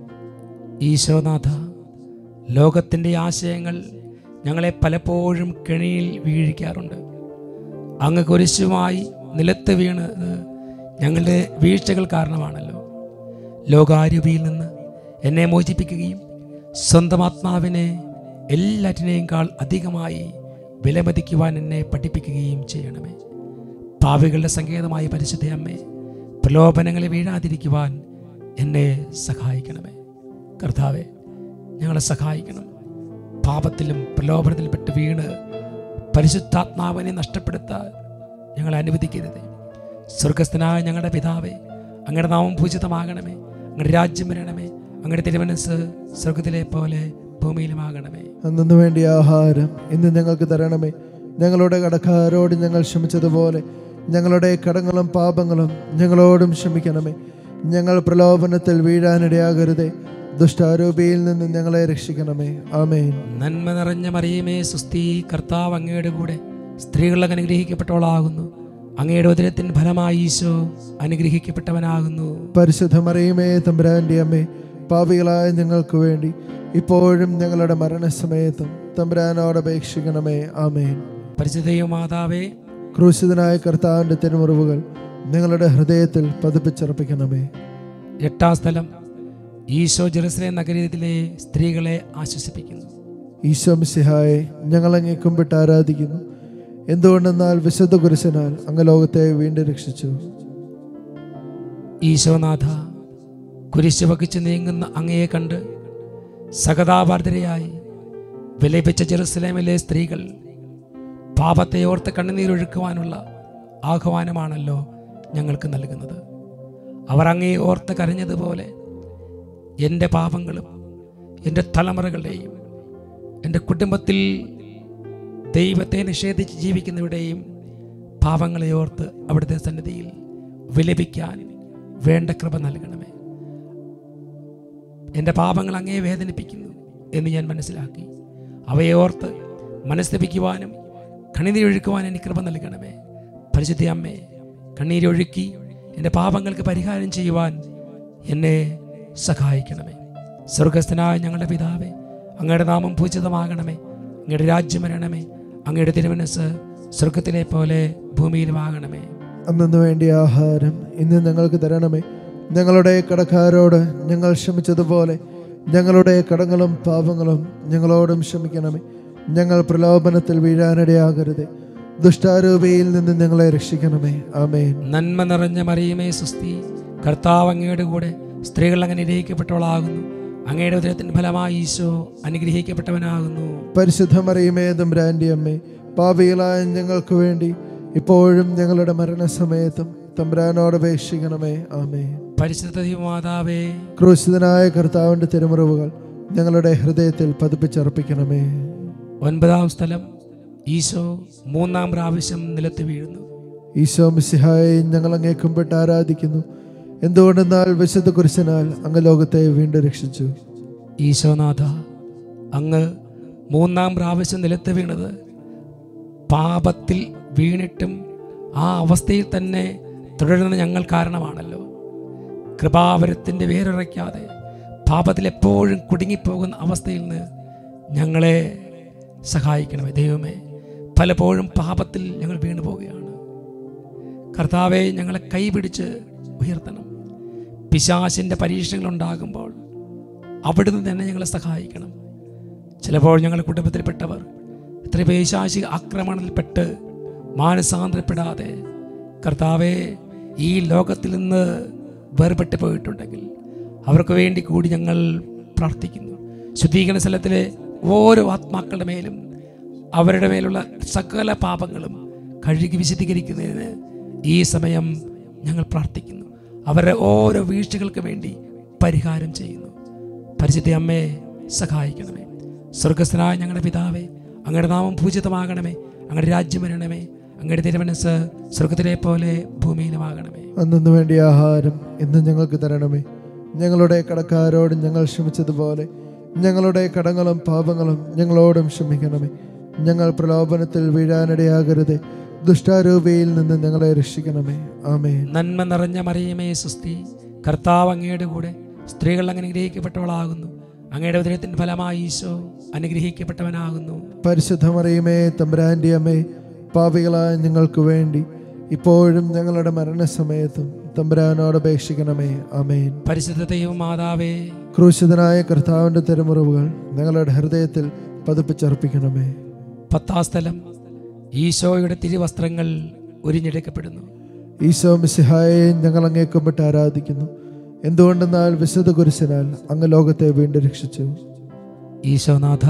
ഈശോനാഥ ലോകത്തിൻ്റെ ആശയങ്ങൾ ഞങ്ങളെ പലപ്പോഴും കെണിയിൽ വീഴിക്കാറുണ്ട് അങ്ങ് കുരിശുമായി നിലത്ത് വീണത് ഞങ്ങളുടെ വീഴ്ചകൾ കാരണമാണല്ലോ ലോകാരൂപിയിൽ നിന്ന് എന്നെ മോചിപ്പിക്കുകയും സ്വന്തം ആത്മാവിനെ എല്ലാറ്റിനെയും കാൾ അധികമായി വിലമതിക്കുവാൻ എന്നെ പഠിപ്പിക്കുകയും ചെയ്യണമേ പാവികളുടെ സങ്കേതമായ പരിശുദ്ധ അമ്മേ പ്രലോഭനങ്ങളിൽ വീഴാതിരിക്കുവാൻ എന്നെ സഹായിക്കണമേ കർത്താവെ ഞങ്ങളെ സഹായിക്കണം പാപത്തിലും പ്രലോഭനത്തിൽപ്പെട്ട് വീണ് പരിശുദ്ധാത്മാവിനെ നഷ്ടപ്പെടുത്താൻ ഞങ്ങളെ അനുവദിക്കരുത് സ്വർഗസ്ഥനായ ഞങ്ങളുടെ പിതാവേ അങ്ങയുടെ നാമം പൂജിതമാകണമേ അങ്ങയുടെ രാജ്യം വരണമേ അങ്ങയുടെ തിരുമനസ് സ്വർഗത്തിലെ പോലെ ഭൂമിയിലുമാകണമേ അന്നു വേണ്ടിയ ആഹാരം ഇന്ന് ഞങ്ങൾക്ക് തരണമേ ഞങ്ങളുടെ കടക്കാരോട് ഞങ്ങൾ ക്ഷമിച്ചതുപോലെ ഞങ്ങളുടെ കടങ്ങളും പാപങ്ങളും ഞങ്ങളോടും ക്ഷമിക്കണമേ ഞങ്ങൾ പ്രലോഭനത്തിൽ വീഴാനിടയാകരുതേ ദുഷ്ടാരൂപിയിൽ നിന്ന് ഞങ്ങളെ രക്ഷിക്കണമേ ആമേൻ നന്മ നിറഞ്ഞ മറിയമേ സുസ്തി കർത്താവ് അങ്ങയുടെ കൂടെ സ്ത്രീകളൊക്കെ അനുഗ്രഹിക്കപ്പെട്ടവളാകുന്നു അങ്ങയുടെ ഉദരത്തിൻ ഫലമായി ഈശോ അനുഗ്രഹിക്കപ്പെട്ടവനാകുന്നു പരിശുദ്ധമറിയുമേ തമ്പുരാൻ്റെ അമ്മേ പാപികളായ ഞങ്ങൾക്ക് വേണ്ടി ഇപ്പോഴും ഞങ്ങളുടെ മരണസമയത്തും തമ്പുരാനോട് അപേക്ഷിക്കണമേ ആമേൻ പരിശുദ്ധയോ മാതാവേ ക്രൂശിതനായ കർത്താവിൻ്റെ തിരുമുറിവുകൾ നിങ്ങളുടെ ഹൃദയത്തിൽ പതിപ്പിച്ചർപ്പിക്കണമേ എട്ടാം സ്ഥലം ഈശോ ജെറുസലേം നഗരത്തിലെ സ്ത്രീകളെ ആശ്വസിപ്പിക്കുന്നു ഈശോ മിശിഹായെ ഞങ്ങൾ അങ്ങേ കുമ്പിട്ട് ആരാധിക്കുന്നു എന്തുകൊണ്ടെന്നാൽ വിശുദ്ധ കുരിശനാൽ അങ്ങ് ലോകത്തെ വീണ്ടും രക്ഷിച്ചു ഈശോനാഥ കുരിശ് വഹിച്ച് നീങ്ങുന്ന അങ്ങയെ കണ്ട് സഹതാപാർദ്ധരയായി വിലപിച്ച ജെറുസലേമിലെ സ്ത്രീകൾ പാപത്തെ ഓർത്ത് കണ്ണുനീരൊഴുക്കുവാനുള്ള ആഹ്വാനമാണല്ലോ ഞങ്ങൾക്ക് നൽകുന്നത് അവർ അങ്ങേ ഓർത്ത് കരഞ്ഞതുപോലെ എൻ്റെ പാപങ്ങളും എൻ്റെ തലമുറകളുടെയും എൻ്റെ കുടുംബത്തിൽ ദൈവത്തെ നിഷേധിച്ച് ജീവിക്കുന്നവരുടെയും പാപങ്ങളെ ഓർത്ത് അവിടുത്തെ സന്നിധിയിൽ വിലപിക്കാൻ വേണ്ട കൃപ നൽകണമേ എൻ്റെ പാപങ്ങൾ അങ്ങേ വേദനിപ്പിക്കുന്നു എന്ന് ഞാൻ മനസ്സിലാക്കി അവയെ ഓർത്ത് മനസ്തപിക്കുവാനും കണ്ണീരൊഴുക്കുവാനും എനിക്ക് കൃപ നൽകണമേ പരിശുദ്ധ അമ്മേ കണ്ണീരൊഴുക്കി എൻ്റെ പാപങ്ങൾക്ക് പരിഹാരം ചെയ്യുവാൻ എന്നെ സഹായിക്കണമേ സ്വർഗസ്ഥനായ ഞങ്ങളുടെ പിതാവേ അങ്ങയുടെ നാമം പൂജിതമാകണമേ അങ്ങയുടെ രാജ്യം വരണമേ അങ്ങയുടെ തിരുമനസ് സ്വർഗത്തിലെ പോലെ ഭൂമിയിലുമാകണമേ അന്നു വേണ്ടിയ ആഹാരം ഇന്ന് ഞങ്ങൾക്ക് തരണമേ ഞങ്ങളുടെ കടക്കാരോട് ഞങ്ങൾ ക്ഷമിച്ചതുപോലെ ഞങ്ങളുടെ കടങ്ങളും പാപങ്ങളും ഞങ്ങളോടും ക്ഷമിക്കണമേ ഞങ്ങൾ പ്രലോഭനത്തിൽ വീഴാനിടയാകരുത് ദുഷ്ടാരൂപയിൽ നിന്ന് ഞങ്ങളെ രക്ഷിക്കണമേ ആമേൻ നന്മ നിറഞ്ഞ മറിയമേ സുസ്തി കർത്താവ് അങ്ങയുടെ കൂടെ സ്ത്രീകൾ അങ്ങനെ നിരയിക്കപ്പെട്ടവളാകുന്നു അങ്ങയുടെ ഉദരത്തിൻ്റെ ഫലമായി ഈശോ അനുഗ്രഹിക്കപ്പെട്ടവനാകുന്നു പരിശുദ്ധ മറിയമേ തമ്പുരാൻ്റെ അമ്മേ പാപികളായ ഞങ്ങൾക്ക് വേണ്ടി ഇപ്പോഴും ഞങ്ങളുടെ മരണസമയത്തും തമ്പുരാനോട് അപേക്ഷിക്കണമേ ആമേ പരിശുദ്ധ മാതാവേ ക്രൂശിതനായ കർത്താവിൻ്റെ തിരുമുറിവുകൾ ഞങ്ങളുടെ ഹൃദയത്തിൽ പതിപ്പിച്ചർപ്പിക്കണമേ ഒൻപതാം സ്ഥലം ഈശോ മൂന്നാം പ്രാവശ്യം നിലത്ത് വീഴുന്നു ഈശോ മിസിഹായെ ഞങ്ങൾ അങ്ങേ കുമ്പിട്ട് ആരാധിക്കുന്നു എന്തുകൊണ്ടെന്നാൽ വിശുദ്ധ കുരിശനാൽ അങ്ങ് ലോകത്തെ വീണ്ടും രക്ഷിച്ചു ഈശോനാഥ അങ്ങ് മൂന്നാം പ്രാവശ്യം നിലത്ത് വീണത് പാപത്തിൽ വീണിട്ടും ആ അവസ്ഥയിൽ തന്നെ തുടരുന്ന ഞങ്ങൾ കാരണമാണല്ലോ കൃപാവരത്തിൻ്റെ വേരുറയ്ക്കാതെ പാപത്തിൽ എപ്പോഴും കുടുങ്ങിപ്പോകുന്ന അവസ്ഥയിൽ നിന്ന് ഞങ്ങളെ സഹായിക്കണമേ ദൈവമേ പലപ്പോഴും പാപത്തിൽ ഞങ്ങൾ വീണു പോവുകയാണ് കർത്താവെ ഞങ്ങളെ കൈപിടിച്ച് ഉയർത്തണം പിശാശിൻ്റെ പരീക്ഷണങ്ങൾ ഉണ്ടാകുമ്പോൾ അവിടുന്ന് തന്നെ ഞങ്ങളെ സഹായിക്കണം ചിലപ്പോൾ ഞങ്ങളുടെ കുടുംബത്തിൽപ്പെട്ടവർ എത്ര പൈശാചിക ആക്രമണത്തിൽപ്പെട്ട് മാനസാന്തരപ്പെടാതെ കർത്താവെ ഈ ലോകത്തിൽ നിന്ന് വേർപെട്ട് പോയിട്ടുണ്ടെങ്കിൽ അവർക്ക് വേണ്ടി കൂടി ഞങ്ങൾ പ്രാർത്ഥിക്കുന്നു ശുദ്ധീകരണ സ്ഥലത്തിലെ ഓരോ ആത്മാക്കളുടെ മേലും അവരുടെ മേലുള്ള സകല പാപങ്ങളും കഴുകി വിശദീകരിക്കുന്നതിന് ഈ സമയം ഞങ്ങൾ പ്രാർത്ഥിക്കുന്നു അവരുടെ ഓരോ വീഴ്ചകൾക്ക് വേണ്ടി പരിഹാരം ചെയ്യുന്നു പരിശുദ്ധ അമ്മയെ സഹായിക്കണമേ സ്വർഗസ്ഥനായ ഞങ്ങളുടെ പിതാവേ അങ്ങയുടെ നാമം പൂജിതമാകണമേ അങ്ങയുടെ രാജ്യം വരണമേ അങ്ങയുടെ തിരുമനസ് സ്വർഗത്തിലെ പോലെ ഭൂമിയിലുമാകണമേ അന്നു വേണ്ടിയ ആഹാരം ഇന്ന് ഞങ്ങൾക്ക് തരണമേ ഞങ്ങളുടെ കടക്കാരോട് ഞങ്ങൾ ക്ഷമിച്ചതുപോലെ ഞങ്ങളുടെ കടങ്ങളും പാപങ്ങളും ഞങ്ങളോടും ക്ഷമിക്കണമേ ഞങ്ങൾ പ്രലോഭനത്തിൽ വീഴാനിടയാകരുത് ദുഷ്ടാരൂപയിൽ നിന്ന് ഞങ്ങളെ രക്ഷിക്കണമേ ആമേൻ നന്മ നിറഞ്ഞ മറിയമേ സുസ്തി കർത്താവ് അങ്ങയുടെ കൂടെ സ്ത്രീകൾ അങ്ങനെ അനുഗ്രഹിക്കപ്പെട്ടവളാകുന്നു അങ്ങയുടെ ഉദരത്തിൻ്റെ ഫലമായി ഈശോ അനുഗ്രഹിക്കപ്പെട്ടവനാകുന്നു പരിശുദ്ധമറിയുമേ തമ്പുരാൻ്റെ അമ്മേ പാപികളായ ഞങ്ങൾക്ക് വേണ്ടി ഇപ്പോഴും ഞങ്ങളുടെ മരണസമയത്തും തമ്പുരാനോട് അപേക്ഷിക്കണമേ ആമേൻ പരിശുദ്ധ ദൈവം മാതാവേ ക്രൂശിതനായ കർത്താവിൻ്റെ തിരുമുറിവുകൾ ഞങ്ങളുടെ ഹൃദയത്തിൽ പതിപ്പിച്ചർപ്പിക്കണമേ പത്താം സ്ഥലം ഈശോയുടെ തിരുവസ്ത്രങ്ങൾ ഉരിഞ്ഞെടുക്കപ്പെടുന്നു ഈശോ മിസിഹായെ ഞങ്ങൾ അങ്ങേ കുമ്പിട്ട് ആരാധിക്കുന്നു എന്തുകൊണ്ടെന്നാൽ വിശുദ്ധ കുരിശിനാൽ അങ്ങ് ലോകത്തെ വീണ്ടും രക്ഷിച്ചു ഈശോനാഥ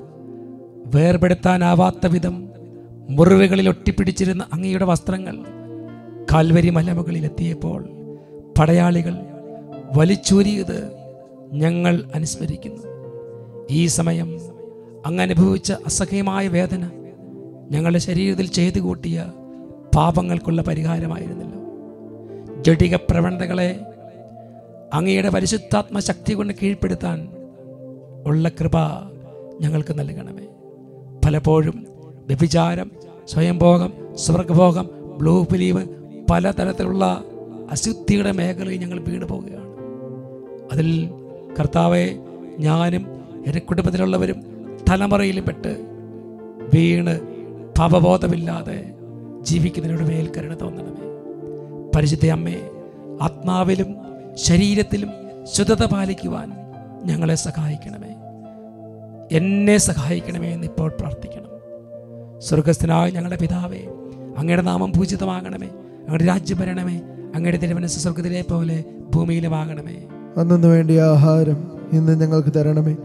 വേർപെടുത്താനാവാത്ത വിധം മുറിവുകളിൽ ഒട്ടിപ്പിടിച്ചിരുന്ന അങ്ങയുടെ വസ്ത്രങ്ങൾ കാൽവരി മലമുകളിൽ എത്തിയപ്പോൾ പടയാളികൾ വലിച്ചൂരിയത് ഞങ്ങൾ അനുസ്മരിക്കുന്നു ഈ സമയം അങ്ങ് അനുഭവിച്ച അസഹ്യമായ വേദന ഞങ്ങളുടെ ശരീരത്തിൽ ചെയ്തു കൂട്ടിയ പാപങ്ങൾക്കുള്ള പരിഹാരമായിരുന്നല്ലോ ജഡിക പ്രവണതകളെ അങ്ങയുടെ പരിശുദ്ധാത്മ ശക്തി കൊണ്ട് കീഴ്പ്പെടുത്താൻ ഉള്ള കൃപ ഞങ്ങൾക്ക് നൽകണമേ പലപ്പോഴും വ്യഭിചാരം സ്വയംഭോഗം സ്വർഗഭോഗം ബ്ലൂ ഫിലീവ് പലതരത്തിലുള്ള അശുദ്ധിയുടെ മേഖലയിൽ ഞങ്ങൾ വീണു പോവുകയാണ് അതിൽ കർത്താവെ ഞാനും എൻ്റെ കുടുംബത്തിലുള്ളവരും തലമുറയിലും പെട്ട് വീണ് പാപബോധമില്ലാതെ ജീവിക്കുന്നതിനോട് മേൽ കരുണ തോന്നണമേ പരിശുദ്ധ അമ്മേ ആത്മാവിലും ശരീരത്തിലും ശുദ്ധത പാലിക്കുവാൻ ഞങ്ങളെ സഹായിക്കണമേ എന്നെ സഹായിക്കണമേ എന്ന് ഇപ്പോൾ പ്രാർത്ഥിക്കണം സ്വർഗസ്ഥനായ ഞങ്ങളുടെ പിതാവേ അങ്ങയുടെ നാമം പൂജിതമാകണമേ അങ്ങയുടെ രാജ്യം വരണമേ അങ്ങയുടെ തിരുവനസ് സ്വർഗത്തിലെ പോലെ ഭൂമിയിലുമാകണമേ അന്നു വേണ്ടിയ ആഹാരം ഇന്ന് ഞങ്ങൾക്ക് തരണമേ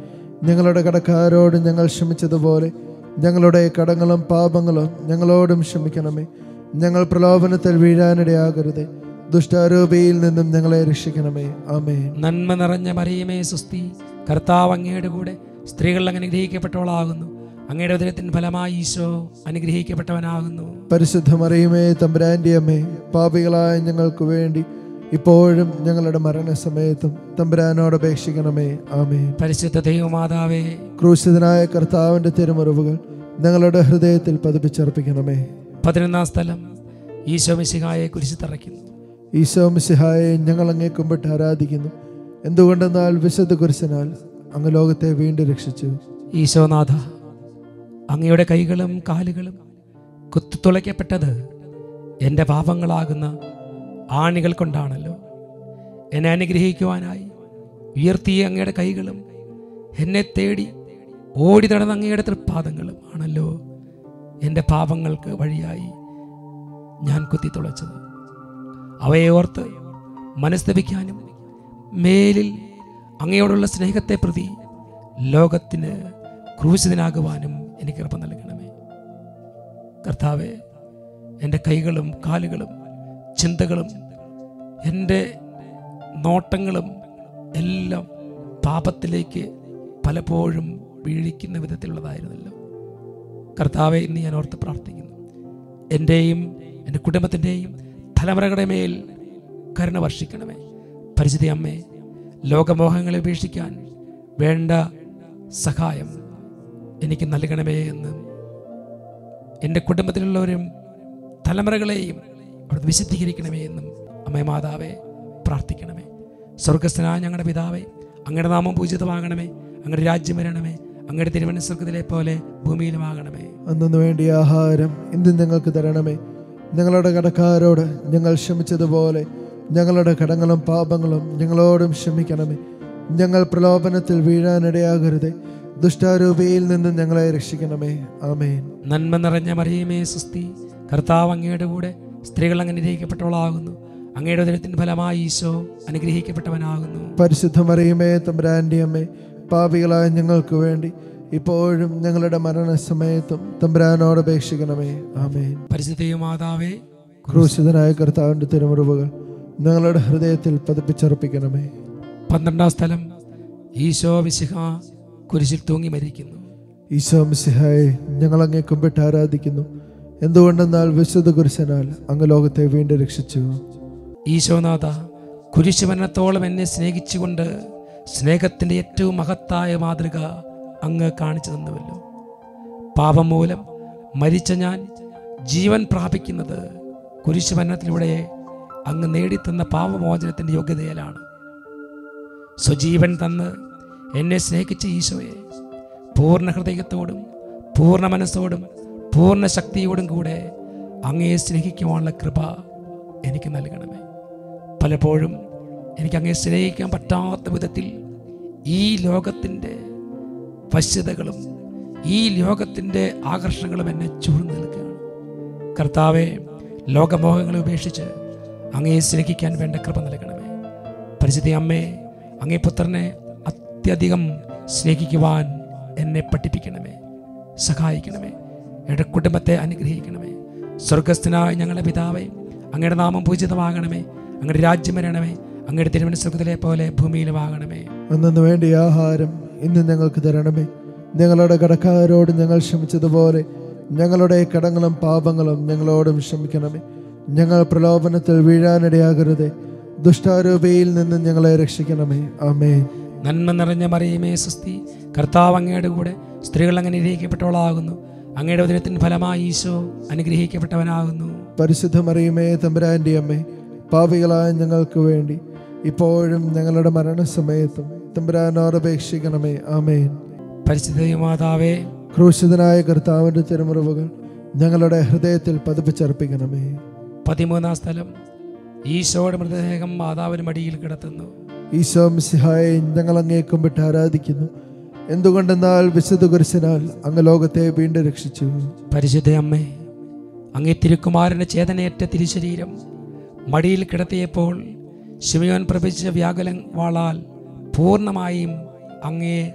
ഞങ്ങളുടെ കടക്കാരോട് ഞങ്ങൾ ക്ഷമിച്ചതുപോലെ ഞങ്ങളുടെ കടങ്ങളും പാപങ്ങളും ഞങ്ങളോടും ക്ഷമിക്കണമേ ഞങ്ങൾ പ്രലോഭനത്തിൽ വീഴാനിടയാകരുത് ദുഷ്ടാരൂപിയിൽ നിന്നും ഞങ്ങളെ രക്ഷിക്കണമേ ആമേൻ നന്മ നിറഞ്ഞ മറിയമേ സുസ്തി കർത്താവ് അങ്ങയുടെ കൂടെ സ്ത്രീകൾ അങ്ങ് അനുഗ്രഹിക്കപ്പെട്ടവളാകുന്നു അങ്ങയുടെ ഉദരത്തിൻ ഫലമായി ഈശോ അനുഗ്രഹിക്കപ്പെട്ടവനാകുന്നു പരിശുദ്ധ മറിയമേ തമ്പുരാന്റെ അമ്മേ പാപികളായ ഞങ്ങൾക്ക് വേണ്ടി ഇപ്പോഴും ഞങ്ങളുടെ മരണസമയത്തും തമ്പുരാനോട് അപേക്ഷിക്കണമേ ആമേൻ പരിശുദ്ധ ദൈവമാതാവേ ക്രൂശിതനായ കർത്താവിന്റെ തിരുമുറിവുകൾ ഞങ്ങളുടെ ഹൃദയത്തിൽ പതിപ്പിച്ചർപ്പിക്കണമേ പതിനൊന്നാം സ്ഥലം ഈശോ മിശിഹായെ കുരിശ് തറയ്ക്കുന്നു ഈശോ മിശിഹായെ ഞങ്ങൾ അങ്ങേ കുമ്പിട്ട് ആരാധിക്കുന്നു എന്തുകൊണ്ടെന്നാൽ വിശുദ്ധ കുരിശനാൽ അങ്ങ് ലോകത്തെ വീണ്ടും രക്ഷിച്ചു ഈശോനാഥ അങ്ങയുടെ കൈകളും കാലുകളും കുത്തുതുളയ്ക്കപ്പെട്ടത് എൻ്റെ പാപങ്ങളാകുന്ന ആണികൾ കൊണ്ടാണല്ലോ എന്നെ അനുഗ്രഹിക്കുവാനായി ഉയർത്തിയ അങ്ങയുടെ കൈകളും എന്നെ തേടി ഓടി നടന്ന അങ്ങയുടെ തൃപ്പാദങ്ങളും ആണല്ലോ എൻ്റെ പാപങ്ങൾക്ക് വഴിയായി ഞാൻ കുത്തിത്തുളച്ചത് അവയെ ഓർത്ത് മനസ്തപിക്കാനും മേലിൽ അങ്ങയോടുള്ള സ്നേഹത്തെ പ്രതി ലോകത്തിന് ക്രൂശിതനാകുവാനും എനിക്ക് കൃപ നൽകണമേ കർത്താവെ എൻ്റെ കൈകളും കാലുകളും ചിന്തകളും എൻ്റെ നോട്ടങ്ങളും എല്ലാം പാപത്തിലേക്ക് പലപ്പോഴും വീഴിക്കുന്ന വിധത്തിലുള്ളതായിരുന്നല്ലോ കർത്താവെ ഇന്ന് ഞാൻ ഓർത്ത് പ്രാർത്ഥിക്കുന്നു എൻ്റെയും എൻ്റെ കുടുംബത്തിൻ്റെയും തലമുറകളുടെ മേൽ കരുണ വർഷിക്കണമേ പരിചിതി അമ്മേ ലോകമോഹങ്ങളെ ഉപേക്ഷിക്കാൻ വേണ്ട സഹായം എനിക്ക് നൽകണമേ എന്ന് എൻ്റെ കുടുംബത്തിലുള്ളവരും തലമുറകളെയും അവിടുന്ന് വിശുദ്ധീകരിക്കണമേ എന്നും അമ്മേ മാതാവെ പ്രാർത്ഥിക്കണമേ സ്വർഗസ്ഥനായ ഞങ്ങളുടെ പിതാവേ അങ്ങയുടെ നാമം പൂജിതമാകണമേ അങ്ങയുടെ രാജ്യം വരണമേ അങ്ങയുടെ തിരുവനന്തപുരത്തിലെ പോലെ ഭൂമിയിലുമാകണമേ അന്നു വേണ്ടിയ ആഹാരം ഇന്ന് ഞങ്ങൾക്ക് തരണമേ ഞങ്ങളുടെ കടക്കാരോട് ഞങ്ങൾ ക്ഷമിച്ചതുപോലെ ഞങ്ങളുടെ കടങ്ങളും പാപങ്ങളും ഞങ്ങളോടും ക്ഷമിക്കണമേ ഞങ്ങൾ പ്രലോഭനത്തിൽ വീഴാനിടയാകരുത് ദുഷ്ടാരൂപിയിൽ നിന്ന് ഞങ്ങളെ രക്ഷിക്കണമേ ആമേൻ നന്മ നിറഞ്ഞ മറിയമേ സുസ്തി കർത്താവ് അങ്ങയുടെ കൂടെ സ്ത്രീകൾ അങ്ങ് അനുഗ്രഹിക്കപ്പെട്ടവളാകുന്നു അങ്ങയുടെ ഉദരത്തിൻ ഫലമായി ഈശോ അനുഗ്രഹിക്കപ്പെട്ടവനാകുന്നു പരിശുദ്ധ മറിയമേ തമ്പുരാന്റെ അമ്മേ പാപികളായ ഞങ്ങൾക്ക് വേണ്ടി ഇപ്പോഴും ഞങ്ങളുടെ മരണസമയത്തും തമ്പുരാനോട് അപേക്ഷിക്കണമേ ആമേൻ പരിശുദ്ധയും മാതാവേ ക്രൂശിതനായ കർത്താവിന്റെ തിരുമുറിവുകൾ ഞങ്ങളുടെ ഹൃദയത്തിൽ പതിപ്പിച്ചർപ്പിക്കണമേ പന്ത്രണ്ടാം സ്ഥലം ഈശോ വിശിഹ കുരിശിൽ തൂങ്ങി മരിക്കുന്നു ഈശോ മിശിഹായെ ഞങ്ങൾ അങ്ങേ കുമ്പിട്ട് ആരാധിക്കുന്നു എന്തുകൊണ്ടെന്നാൽ വിശുദ്ധ കുരിശനാൽ അങ്ങ് ലോകത്തെ വീണ്ടും രക്ഷിച്ചു ഈശോനാഥ കുരിശുമരണത്തോളം എന്നെ സ്നേഹിച്ചുകൊണ്ട് സ്നേഹത്തിൻ്റെ ഏറ്റവും മഹത്തായ മാതൃക അങ്ങ് കാണിച്ചു തന്നുവല്ലോ പാപം മൂലം മരിച്ച ഞാൻ ജീവൻ പ്രാപിക്കുന്നത് കുരിശുമരണത്തിലൂടെ അങ്ങ് നേടിത്തന്ന പാപമോചനത്തിൻ്റെ യോഗ്യതയിലാണ് സ്വജീവൻ തന്ന് എന്നെ സ്നേഹിച്ച ഈശോയെ പൂർണ്ണ ഹൃദയത്തോടും പൂർണ്ണ മനസ്സോടും പൂർണ്ണ ശക്തിയോടും കൂടെ അങ്ങയെ സ്നേഹിക്കുവാനുള്ള കൃപ എനിക്ക് നൽകണമേ പലപ്പോഴും എനിക്ക് അങ്ങയെ സ്നേഹിക്കാൻ പറ്റാത്ത വിധത്തിൽ ഈ ലോകത്തിൻ്റെ വശ്യതകളും ഈ ലോകത്തിൻ്റെ ആകർഷണങ്ങളും എന്നെ ചൂഴ്ന്നു നിൽക്കുകയാണ് കർത്താവെ ലോകമോഹങ്ങളെ ഉപേക്ഷിച്ച് അങ്ങയെ സ്നേഹിക്കാൻ വേണ്ട കൃപ നൽകണമേ പരിശുദ്ധി അമ്മേ അങ്ങേ പുത്രനെ അത്യധികം സ്നേഹിക്കുവാൻ എന്നെ പഠിപ്പിക്കണമേ സഹായിക്കണമേ എൻ്റെ കുടുംബത്തെ അനുഗ്രഹിക്കണമേ സ്വർഗസ്ഥനായ ഞങ്ങളുടെ പിതാവേ അങ്ങയുടെ നാമം പൂജിതമാകണമേ അങ്ങയുടെ രാജ്യം വരണമേ അങ്ങയുടെ തിരുവന സ്വർഗത്തിലെ പോലെ ഭൂമിയിലുമാകണമേ അന്നു വേണ്ടിയ ആഹാരം ഇന്ന് ഞങ്ങൾക്ക് തരണമേ ഞങ്ങളുടെ കടക്കാരോട് ഞങ്ങൾ ക്ഷമിച്ചതുപോലെ ഞങ്ങളുടെ കടങ്ങളും പാപങ്ങളും ഞങ്ങളോടും ക്ഷമിക്കണമേ ഞങ്ങൾ പ്രലോഭനത്തിൽ വീഴാനിടയാകരുത് ദുഷ്ടാരൂപയിൽ നിന്ന് ഞങ്ങളെ രക്ഷിക്കണമേ ആമേൻ നന്മ നിറഞ്ഞ മറിയമേ സുസ്തി കർത്താവ് അങ്ങയുടെ കൂടെ സ്ത്രീകൾ അങ്ങനെ അനുഗ്രഹിക്കപ്പെട്ടവളാകുന്നു അങ്ങയുടെ ഉദരത്തിൻ ഫലമായി ഈശോ അനുഗ്രഹിക്കപ്പെട്ടവനാകുന്നു പരിശുദ്ധ മറിയമേ തമ്പുരാന്റെ അമ്മേ പാപികളായ ഞങ്ങൾക്ക് വേണ്ടി ഇപ്പോഴും ഞങ്ങളുടെ മരണസമയത്തും തമ്പുരാനോട് അപേക്ഷിക്കണമേ ആമേൻ പരിശുദ്ധ മാതാവേ ക്രൂശിതനായ കർത്താവിന്റെ തിരുമുറിവുകൾ ഞങ്ങളുടെ ഹൃദയത്തിൽ പതിപ്പിച്ചർപ്പിക്കണമേ പതിമൂന്നാം സ്ഥലം ഈശോയുടെ മൃതദേഹം മാതാവിന് മടിയിൽ കിടത്തുന്നു ഈശോ മിശിഹായെ ഞങ്ങൾ അങ്ങേ കുമ്പിട്ട് ആരാധിക്കുന്നു എന്തുകൊണ്ടെന്നാൽ വിശുദ്ധ കുരിശനാൽ അങ്ങ് ലോകത്തെ വീണ്ടും രക്ഷിച്ചു പരിശുദ്ധ അമ്മേ അങ്ങേ തിരുക്കുമാരൻ്റെ ചേതനയേറ്റ തിരുശരീരം മടിയിൽ കിടത്തിയപ്പോൾ ശിവയോൻ പ്രവചിച്ച വ്യാകുലം വാളാൽ പൂർണ്ണമായും അങ്ങയെ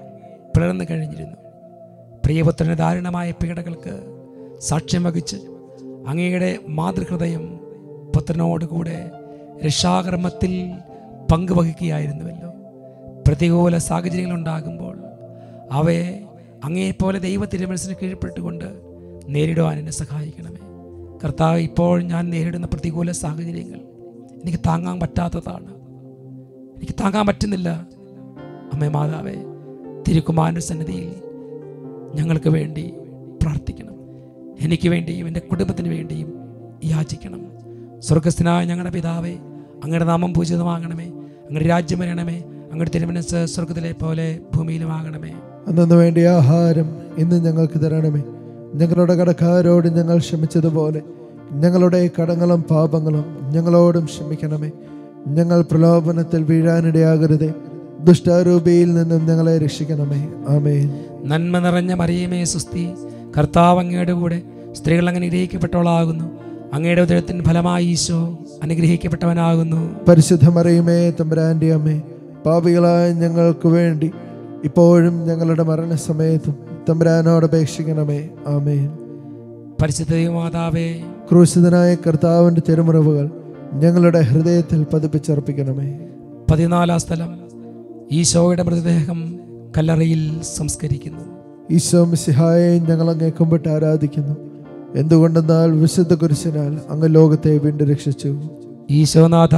പിളർന്നു കഴിഞ്ഞിരുന്നു പ്രിയപുത്രൻ്റെ ദാരുണമായ പീഡകൾക്ക് സാക്ഷ്യം വഹിച്ച് അങ്ങയുടെ മാതൃഹൃദയം പുത്രനോടുകൂടെ രക്ഷാകർമ്മത്തിൽ പങ്കുവഹിക്കുകയായിരുന്നുവല്ലോ പ്രതികൂല സാഹചര്യങ്ങൾ ഉണ്ടാകുമ്പോൾ അവയെ അങ്ങേപ്പോലെ ദൈവ തിരുമനസിന് കീഴ്പ്പെട്ടുകൊണ്ട് നേരിടുവാൻ എന്നെ സഹായിക്കണമേ കർത്താവ് ഇപ്പോൾ ഞാൻ നേരിടുന്ന പ്രതികൂല സാഹചര്യങ്ങൾ എനിക്ക് താങ്ങാൻ പറ്റാത്തതാണ് എനിക്ക് താങ്ങാൻ പറ്റുന്നില്ല അമ്മേ മാതാവേ തിരുക്കുമാരൻ്റെ സന്നിധിയിൽ ഞങ്ങൾക്ക് വേണ്ടി പ്രാർത്ഥിക്കണം എനിക്ക് വേണ്ടിയും എൻ്റെ കുടുംബത്തിന് വേണ്ടിയും യാചിക്കണം സ്വർഗസ്ഥനായ ഞങ്ങളുടെ പിതാവേ അങ്ങയുടെ നാമം പൂജിതമാകണമേ അങ്ങയുടെ രാജ്യം വരണമേ അങ്ങയുടെ തിരുമനസ് സ്വർഗത്തിലെ പോലെ ഭൂമിയിലുമാകണമേ അന്നു വേണ്ടിയ ആഹാരം ഇന്ന് ഞങ്ങൾക്ക് തരണമേ ഞങ്ങളുടെ കടക്കാരോട് ഞങ്ങൾ ക്ഷമിച്ചതുപോലെ ഞങ്ങളുടെ കടങ്ങളും പാപങ്ങളും ഞങ്ങളോടും ക്ഷമിക്കണമേ ഞങ്ങൾ പ്രലോഭനത്തിൽ വീഴാനിടയാകരുതേ ദുഷ്ടാരൂപിയിൽ നിന്നും ഞങ്ങളെ രക്ഷിക്കണമേ ആമേൻ നന്മ നിറഞ്ഞ മറിയമേ സുസ്തി കർത്താവ് അങ്ങയുടെ കൂടെ സ്ത്രീകൾ അങ്ങനെ അനുഗ്രഹിക്കപ്പെട്ടവളാകുന്നു അങ്ങയുടെ ഉദരത്തിന് ഫലമായി ഈശോ അനുഗ്രഹിക്കപ്പെട്ടവനാകുന്നു പരിശുദ്ധ മറിയമേ തമ്പുരാന്റെ അമ്മേ പാപികളായ ഞങ്ങൾക്ക് വേണ്ടി ഇപ്പോഴും ഞങ്ങളുടെ മരണസമയത്തും തമ്പുരാനോട് അപേക്ഷിക്കണമേ ആമേൻ പരിശുദ്ധ മാതാവേ ക്രൂശിതനായ കർത്താവിന്റെ തിരുമുറവുകൾ ഞങ്ങളുടെ ഹൃദയത്തിൽ പതിപ്പിച്ചർപ്പിക്കണമേ പതിനാലാം സ്ഥലം ഈശോയുടെ മൃതദേഹം കല്ലറയിൽ സംസ്കരിക്കുന്നു ഈശോ മിശിഹായെ ഞങ്ങൾ അങ്ങേ കുമ്പിട്ട് ആരാധിക്കുന്നു എന്തുകൊണ്ടെന്നാൽ വിശുദ്ധ കുരിശിനാൽ അങ്ങ് ലോകത്തെ വീണ്ടും രക്ഷിച്ചു ഈശോനാഥ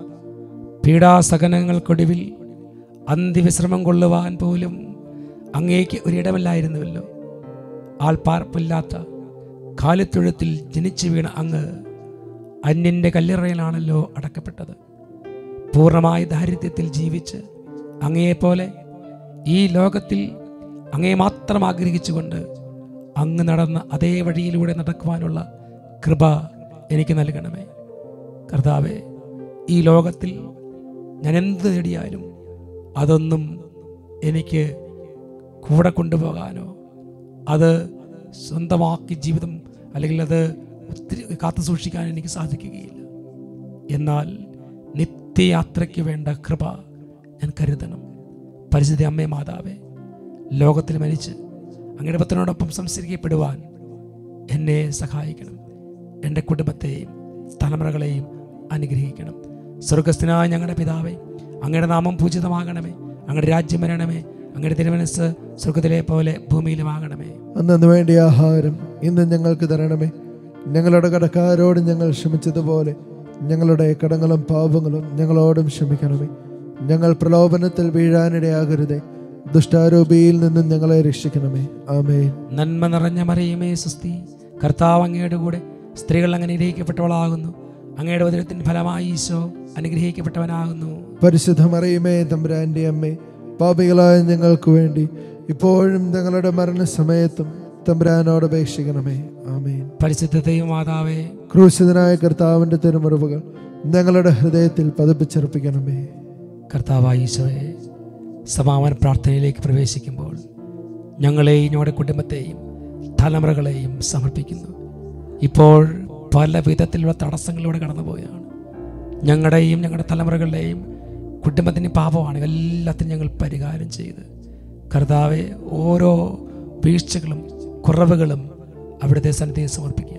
പീഡാസകനങ്ങൾക്കൊടുവിൽ അന്ത്യവിശ്രമം കൊള്ളുവാൻ പോലും അങ്ങേക്ക് ഒരിടമില്ലായിരുന്നുവല്ലോ ആൾപ്പാർപ്പില്ലാത്ത കാലിത്തൊഴുത്തിൽ ജനിച്ചു വീണ അങ്ങ് അന്യൻ്റെ കല്ലിറയിലാണല്ലോ അടക്കപ്പെട്ടത് പൂർണ്ണമായ ദാരിദ്ര്യത്തിൽ ജീവിച്ച് അങ്ങയെപ്പോലെ ഈ ലോകത്തിൽ അങ്ങേ മാത്രം ആഗ്രഹിച്ചുകൊണ്ട് അങ്ങ് നടന്ന അതേ വഴിയിലൂടെ നടക്കുവാനുള്ള കൃപ എനിക്ക് നൽകണമേ കർത്താവെ ഈ ലോകത്തിൽ ഞാൻ എന്ത് നേടിയാലും അതൊന്നും എനിക്ക് കൂടെ കൊണ്ടുപോകാനോ അത് സ്വന്തമാക്കി ജീവിതം അല്ലെങ്കിൽ അത് ഒത്തിരി കാത്തു സൂക്ഷിക്കാൻ എനിക്ക് സാധിക്കുകയില്ല എന്നാൽ നിത്യയാത്രയ്ക്ക് വേണ്ട കൃപ ഞാൻ കരുതണം പരിശുദ്ധ അമ്മേ മാതാവേ ലോകത്തിൽ മരിച്ച് അങ്ങയുടെ പത്രനോടൊപ്പം സംസരിക്കപ്പെടുവാൻ എന്നെ സഹായിക്കണം എൻ്റെ കുടുംബത്തെയും തലമുറകളെയും അനുഗ്രഹിക്കണം സ്വർഗസ്ഥനായ ഞങ്ങളുടെ പിതാവേ അങ്ങയുടെ നാമം പൂജിതമാകണമേ അങ്ങയുടെ രാജ്യം വരണമേ അങ്ങയുടെ തിരുമനസ് സ്വർഗത്തിലെ പോലെ ഭൂമിയിലുമാകണമേ അന്നു വേണ്ടിയ ആഹാരം ഇന്ന് ഞങ്ങൾക്ക് തരണമേ ഞങ്ങളുടെ കടക്കാരോട് ഞങ്ങൾ ക്ഷമിച്ചതുപോലെ ഞങ്ങളുടെ കടങ്ങളും പാപങ്ങളും ഞങ്ങളോടും ക്ഷമിക്കണമേ ഞങ്ങൾ പ്രലോഭനത്തിൽ വീഴാനിടയാകരുതേ ദുഷ്ടാരൂപിയിൽ നിന്നും ഞങ്ങളെ രക്ഷിക്കണമേ ആമേൻ നന്മ നിറഞ്ഞ മറിയമേ സുസ്തി കർത്താവ് അങ്ങയുടെ കൂടെ സ്ത്രീകൾ അങ്ങനെ അനുഗ്രഹിക്കപ്പെട്ടവളാകുന്നു അങ്ങയുടെ ഉദരത്തിൻ്റെ ഫലമായി ഈശോ അനുഗ്രഹിക്കപ്പെട്ടവനാകുന്നു പരിശുദ്ധ മറിയമേ തമ്പുരാന്റെ അമ്മേ പാപികളായ ഞങ്ങൾക്ക് വേണ്ടി ഇപ്പോഴും ഞങ്ങളുടെ മരണസമയത്തും തമ്പുരാനോട് അപേക്ഷിക്കണമേ ആമേൻ പരിശുദ്ധ ദൈവമാതാവേ ക്രൂശിതനായ കർത്താവിന്റെ തിരുമുറിവുകൾ ഞങ്ങളുടെ ഹൃദയത്തിൽ പതിപ്പിച്ചർപ്പിക്കണമേ കർത്താവായ ഈശോയെ സമാപന പ്രാർത്ഥനയിലേക്ക് പ്രവേശിക്കുമ്പോൾ ഞങ്ങളെയും ഞങ്ങളുടെ കുടുംബത്തെയും തലമുറകളെയും സമർപ്പിക്കുന്നു ഇപ്പോൾ പല വിധത്തിലുള്ള തടസ്സങ്ങളിലൂടെ കടന്നുപോവുകയാണ് ഞങ്ങളുടെയും ഞങ്ങളുടെ തലമുറകളുടെയും കുടുംബത്തിന് പാപമാണ് എല്ലാത്തിനും ഞങ്ങൾ പരിഹാരം ചെയ്ത് കർത്താവെ ഓരോ വീഴ്ചകളും കുറവുകളും അവിടുത്തെ സന്നിധിയെ സമർപ്പിക്കുകയാണ്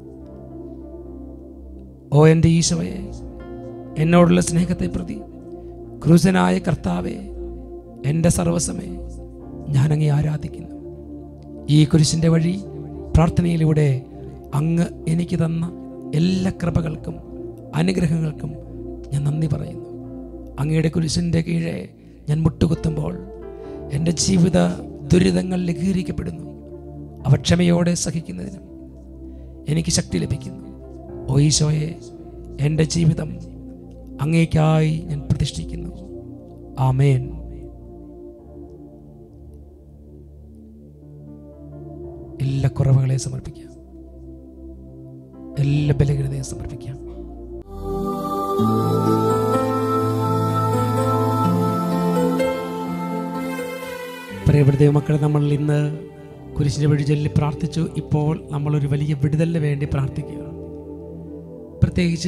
ഓ എൻ്റെ ഈശോയെ എന്നോടുള്ള സ്നേഹത്തെ പ്രതി ക്രൂശനായ കർത്താവെ എൻ്റെ സർവസമേ ഞാനങ്ങേ ആരാധിക്കുന്നു ഈ കുരിശിൻ്റെ വഴി പ്രാർത്ഥനയിലൂടെ അങ്ങ് എനിക്ക് തന്ന എല്ലാ കൃപകൾക്കും അനുഗ്രഹങ്ങൾക്കും ഞാൻ നന്ദി പറയുന്നു അങ്ങയുടെ കുരിശിൻ്റെ കീഴെ ഞാൻ മുട്ടുകുത്തുമ്പോൾ എൻ്റെ ജീവിത ദുരിതങ്ങൾ ലഘൂകരിക്കപ്പെടുന്നു അവ ക്ഷമയോടെ സഹിക്കുന്നതിനും എനിക്ക് ശക്തി ലഭിക്കുന്നു ഓ ഈശോയെ എൻ്റെ ജീവിതം അങ്ങേക്കായി ഞാൻ പ്രതിഷ്ഠിക്കുന്നു ആമേൻ എല്ലാ കുറവുകളെയും സമർപ്പിക്കാം എല്ലാ ബലഹീനതയും സമർപ്പിക്കാം പ്രിയപ്പെട്ട ദൈവമക്കളെ നമ്മൾ ഇന്ന് കുരിശിൻ്റെ വഴി ചൊല്ലി പ്രാർത്ഥിച്ചു ഇപ്പോൾ നമ്മളൊരു വലിയ വിടുതലിന് വേണ്ടി പ്രാർത്ഥിക്കുകയാണ് പ്രത്യേകിച്ച്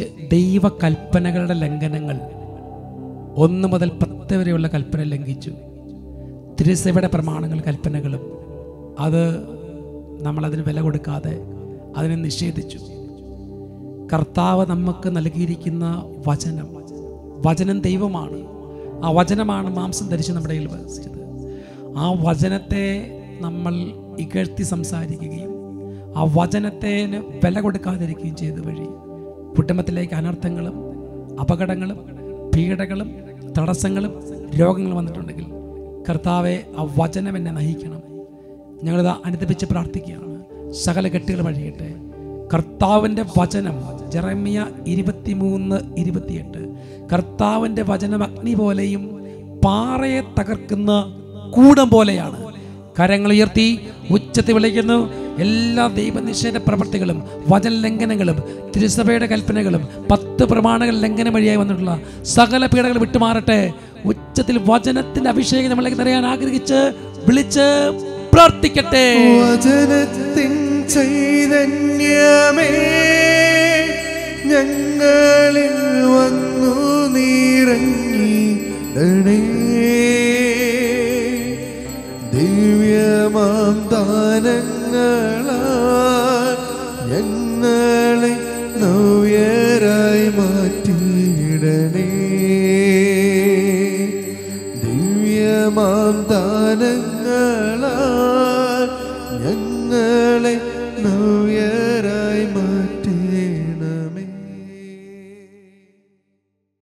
ദൈവകൽപ്പനകളുടെ ലംഘനങ്ങൾ ഒന്ന് മുതൽ പത്ത് വരെയുള്ള കൽപ്പന ലംഘിച്ചു തിരുസഭയുടെ പ്രമാണങ്ങൾ കൽപ്പനകളും അത് നമ്മളതിന് വില കൊടുക്കാതെ അതിനെ നിഷേധിച്ചു കർത്താവ് നമുക്ക് നൽകിയിരിക്കുന്ന വചനം വചനം ദൈവമാണ് ആ വചനമാണ് മാംസം ധരിച്ച് നമ്മുടെ കയ്യിൽ വസിച്ചത് ആ വചനത്തെ നമ്മൾ ഇകഴ്ത്തി സംസാരിക്കുകയും ആ വചനത്തിന് വില കൊടുക്കാതിരിക്കുകയും ചെയ്ത വഴി കുടുംബത്തിലേക്ക് അനർത്ഥങ്ങളും അപകടങ്ങളും പീഡകളും തടസ്സങ്ങളും രോഗങ്ങളും വന്നിട്ടുണ്ടെങ്കിൽ കർത്താവെ ആ വചനം എന്നെ നയിക്കണം ഞങ്ങളിത് അനുദപിച്ച് പ്രാർത്ഥിക്കുകയാണ് സകല കെട്ടുകൾ വഴിയട്ടെ കർത്താവിൻ്റെ വചനം ജെറമിയ ഇരുപത്തിമൂന്ന് ഇരുപത്തിയെട്ട് കർത്താവിൻ്റെ വചനം അഗ്നി പോലെയും പാറയെ തകർക്കുന്ന കൂടം പോലെയാണ് കരങ്ങൾ ഉയർത്തി ഉച്ചത്തിൽ വിളിക്കുന്നു എല്ലാ ദൈവനിഷേധ പ്രവർത്തികളും വചന ലംഘനങ്ങളും തിരുസഭയുടെ കൽപ്പനകളും പത്ത് പ്രമാണങ്ങൾ ലംഘനം വഴിയായി വന്നിട്ടുള്ള സകല പീഡകൾ വിട്ടുമാറട്ടെ ഉച്ചത്തിൽ വചനത്തിന്റെ അഭിഷേകം നമ്മളിലേക്ക് നിറയാൻ ആഗ്രഹിച്ച് വിളിച്ച് പ്രാർത്ഥിക്കട്ടെ വചനത്തിൻ ചൈതന്യമേ ഞങ്ങളിൽ വന്നു നീറങ്ങിടണേ ദിവ്യമാം ദാനങ്ങളാൽ ഞങ്ങളെ നവ്യരായി മാറ്റിയിടണേ ദിവ്യമാം ദാനങ്ങളാൽ ഞങ്ങളെ